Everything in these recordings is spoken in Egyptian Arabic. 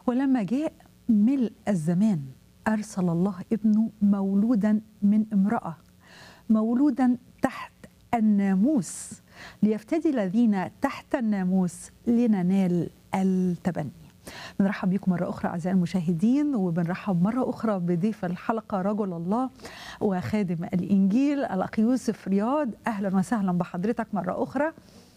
ولما جاء ملء الزمان أرسل الله ابنه مولودا من امرأة مولودا تحت الناموس ليفتدي الذين تحت الناموس لننال التبني بنرحب بكم مرة أخرى أعزائي المشاهدين وبنرحب مرة أخرى بضيف الحلقة رجل الله وخادم الإنجيل الأخ يوسف رياض أهلا وسهلا بحضرتك مرة أخرى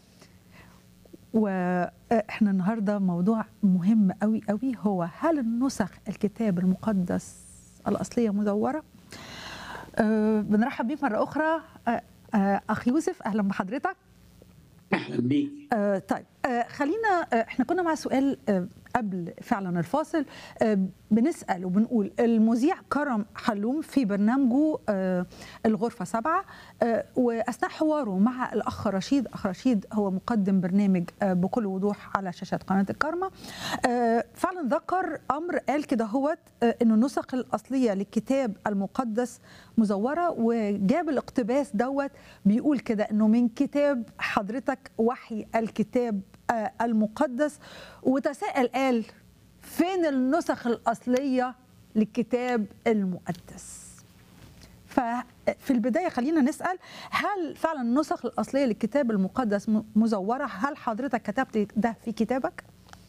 واحنا النهارده موضوع مهم قوي قوي هو هل النسخ الكتاب المقدس الاصليه مزوره؟ أه بنرحب بيك مره اخرى أه أه اخ يوسف اهلا بحضرتك اهلا بيك أه طيب أه خلينا أه احنا كنا مع سؤال أه قبل فعلا الفاصل أه بنسال وبنقول المذيع كرم حلوم في برنامجه أه الغرفه سبعه أه واثناء حواره مع الاخ رشيد اخ رشيد هو مقدم برنامج أه بكل وضوح على شاشه قناه الكرمه أه فعلا ذكر امر قال كده هوت أه انه النسخ الاصليه للكتاب المقدس مزوره وجاب الاقتباس دوت بيقول كده انه من كتاب حضرتك وحي الكتاب آه المقدس وتساءل قال فين النسخ الأصلية للكتاب المقدس ففي البداية خلينا نسأل هل فعلا النسخ الأصلية للكتاب المقدس مزورة هل حضرتك كتبت ده في كتابك؟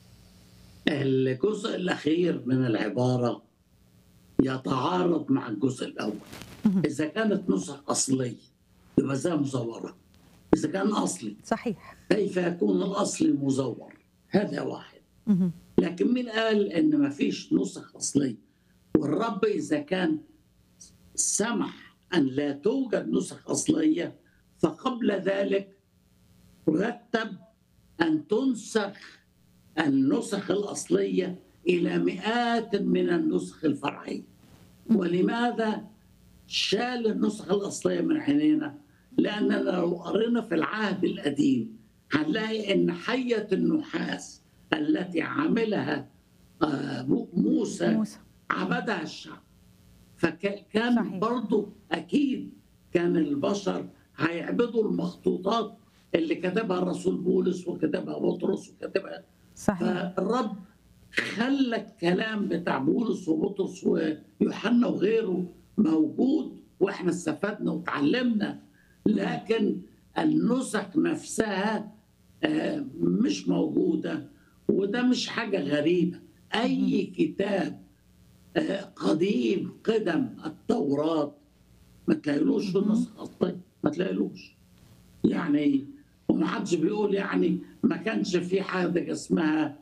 الجزء الأخير من العبارة يتعارض مع الجزء الأول إذا كانت نسخ أصلية يبقى زي مزورة إذا كان أصلي صحيح كيف يكون الأصلي مزور هذا واحد لكن مين قال ان ما فيش نسخ اصليه والرب اذا كان سمح ان لا توجد نسخ اصليه فقبل ذلك رتب ان تنسخ النسخ الاصليه الى مئات من النسخ الفرعيه ولماذا شال النسخ الاصليه من عينينا لاننا لو قرينا في العهد القديم هنلاقي ان حيه النحاس التي عملها موسى, موسى. عبدها الشعب فكان صحيح. برضو أكيد كان البشر هيعبدوا المخطوطات اللي كتبها الرسول بولس وكتبها بطرس وكتبها صحيح. فالرب خلى الكلام بتاع بولس وبطرس ويوحنا وغيره موجود واحنا استفدنا وتعلمنا لكن النسخ نفسها مش موجوده وده مش حاجة غريبة أي كتاب قديم قدم التوراة ما تلاقيلوش في النسخ أصلي ما تلاقيلوش يعني ومحدش بيقول يعني ما كانش في حاجة اسمها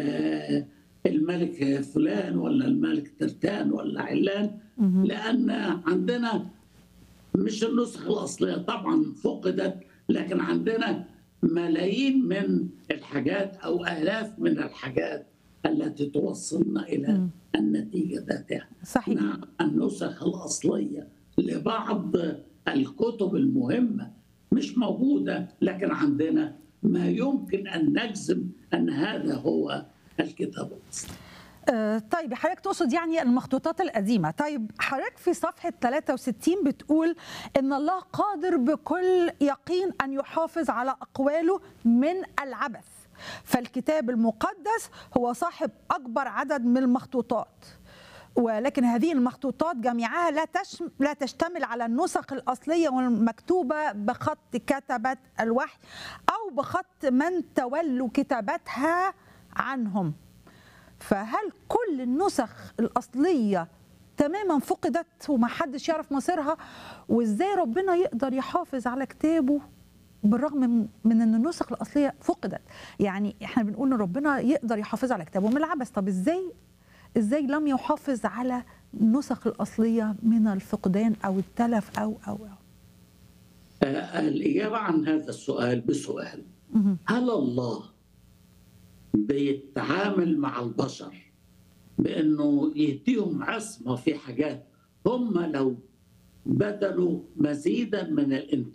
الملك فلان ولا الملك ترتان ولا علان لأن عندنا مش النسخ الأصلية طبعا فقدت لكن عندنا ملايين من الحاجات او الاف من الحاجات التي توصلنا الى م. النتيجه ذاتها صحيح نعم النسخ الاصليه لبعض الكتب المهمه مش موجوده لكن عندنا ما يمكن ان نجزم ان هذا هو الكتاب الاصلي آه طيب حضرتك تقصد يعني المخطوطات القديمه طيب حضرتك في صفحه 63 بتقول ان الله قادر بكل يقين ان يحافظ على اقواله من العبث فالكتاب المقدس هو صاحب اكبر عدد من المخطوطات ولكن هذه المخطوطات جميعها لا تشم لا تشتمل على النسخ الاصليه والمكتوبه بخط كتبه الوحي او بخط من تولوا كتابتها عنهم فهل كل النسخ الأصلية تماما فقدت وما حدش يعرف مصيرها وازاي ربنا يقدر يحافظ على كتابه بالرغم من ان النسخ الاصليه فقدت يعني احنا بنقول ان ربنا يقدر يحافظ على كتابه من العبث طب ازاي ازاي لم يحافظ على النسخ الاصليه من الفقدان او التلف او او او الاجابه عن هذا السؤال بسؤال هل الله بيتعامل مع البشر بانه يديهم عصمه في حاجات هم لو بذلوا مزيدا من الانتباه